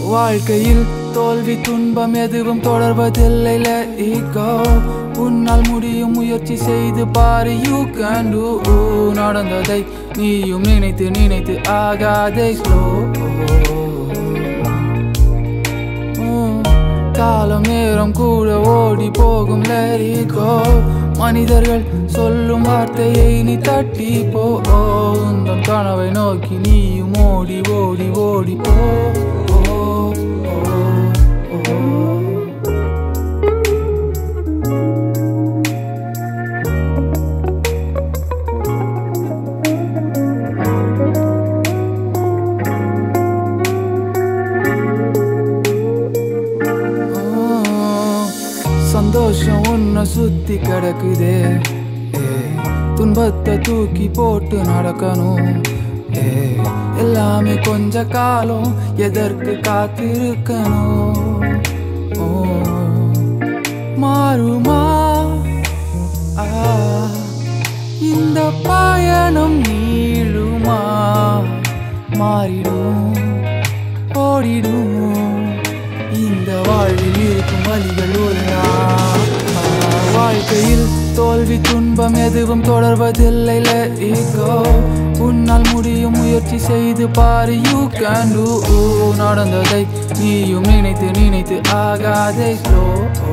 வாழ்க்கையில் தோல்வி துன்பம் எதுவும் தொடர்வதில்லை let it go உன்னால் முடியும் முயற்சி செய்து பாரு யூ கேன் டூ நடந்ததை நீயும் நினைத்து நினைத்து ஆகாதே ஸ்லோ காலம் நேரம் கூட ஓடி போகும் let it go மனிதர்கள் சொல்லும் வார்த்தையை நீ தட்டி போ உந்தன் கனவை நோக்கி நீயும் ஓடி ஓடி ஓடி போ ஓ, ஓ, ஓ. சந்தோஷம் உன்னை சுத்தி கிடக்குதே ஏ, துன்பத்தை தூக்கி போட்டு நடக்கணும் ஏ, எல்லாமே கொஞ்ச காலம் எதற்கு காத்திருக்கணும் ஓ, மாறுமா ஆ, இந்த பயணம் நீளுமா மாறிடும் ஓடிடும் இந்த வாழ்வில் இருக்கும் வழிகள் ஒரு நாள். வாழ்க்கையில் தோல்வி துன்பம் எதுவும் தொடர்வதில்லை let it go. உன்னால் முடியும் முயற்சி செய்து பாரு யூ கேன் டூ நடந்ததை நீயும் நினைத்து நினைத்து ஆகாதே slow.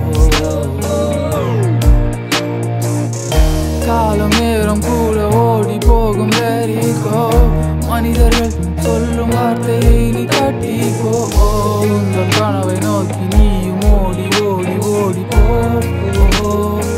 காலம் நேரம் கூட ஓடி போகும் let it go. மனிதர்கள் சொல்லும் வார்த்தையை நீ தட்டி போ உங்கள் கனவை நோக்கி நீயும் ஓடி ஓடி ஓடி போ ஓ, ஓ, ஓ.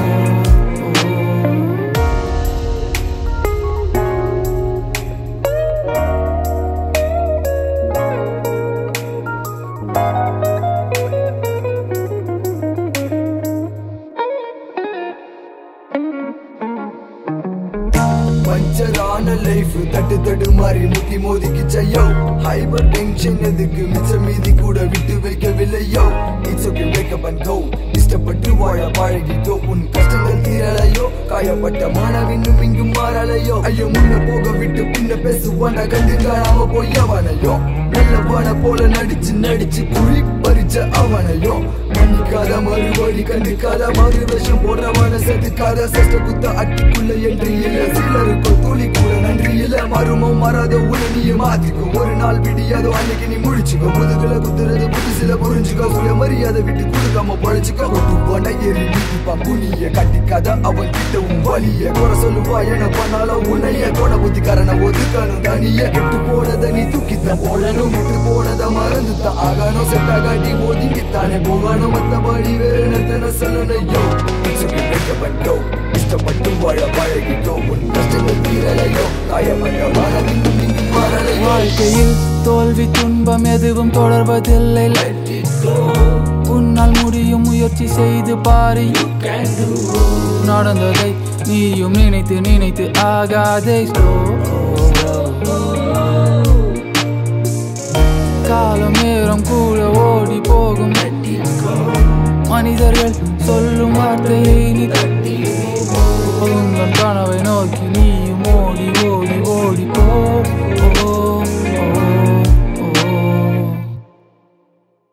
பஞ்சரான லைஃப் தட்டு தடு மாறி முட்டி மோதிக்கு செய்யோ ஹைபர் டென்ஷன் எதுக்கு மிச்ச மீதி கூட விட்டு வைக்கவில்லையோ it's okay wake up and go இஷ்டப்பட்டு வாழ பழகிட்டோ உன் கஷ்டங்கள் தீரலையோ காயப்பட்ட மானம் இன்னும் இங்கும் மாறலையோ ஐயோ முன்ன போக விட்டு பின்ன பேசுவான கண்டு காணாம போய் அவனையோ நல்லவான போல நடிச்சு நடிச்சு குழி பறிச்ச அவனையோ மன்னிக்காத மறுபடி கண்டுக்காத மறு வேஷம் போடுறவன செதுக்காத சஷ்ட குத்த அட்டிக்குள்ள என்று இல்ல சிலருக்கு துளி கூட நன்றி இல்ல மருமம் மறாத உடனே மாத்திக்கோ ஒரு நாள் விடியாதோ அன்னைக்கு நீ முழிச்சுக்கோ முதுகுல குத்துறது புதுசுல புரிஞ்சுக்கோ சுய மரியாதை விட்டு கொடுக்காம பழிச்சுக்கோ ஒட்டு போன எரி நீட்டிப்பா புனிய கட்டிக்காத அவன் கிட்ட உன் வலிய குறை சொல்லுவா என பண்ணாலும் உன்னைய கொட புத்திக்காரன ஒதுக்கணும் தனிய கெட்டு போனத நீ தூக்கித்தான் போடணும் விட்டு போனத மறந்து தான் ஆகணும் செட்டா காட்டி ஒதுங்கித்தானே போகணும் மத்தபடி வேறு என்னத்தன சொல்லணையோ வைக்கப்பட்டோ இஷ்டப்பட்டு வாழ பழகிட்டோ உன் கஷ்டங்கள் தீரலையோ காயப்பட்ட மனம் இன்னும் இன்னும் மாறலையோ வாழ்க்கையில் தோல்வி துன்பம் எதுவும் தொடர்வதில்லை let it go. உன்னால் முடியும் முயற்சி செய்து பாரு you can do. நடந்ததை நீயும் நினைத்து நினைத்து ஆகாதே slow. காலம் நேரம் கூட ஓடி போகும் let it go. மனிதர்கள் சொல்லும் வார்த்தையை நீ தட்டி போ. உங்கள் கனவை நோக்கி நீ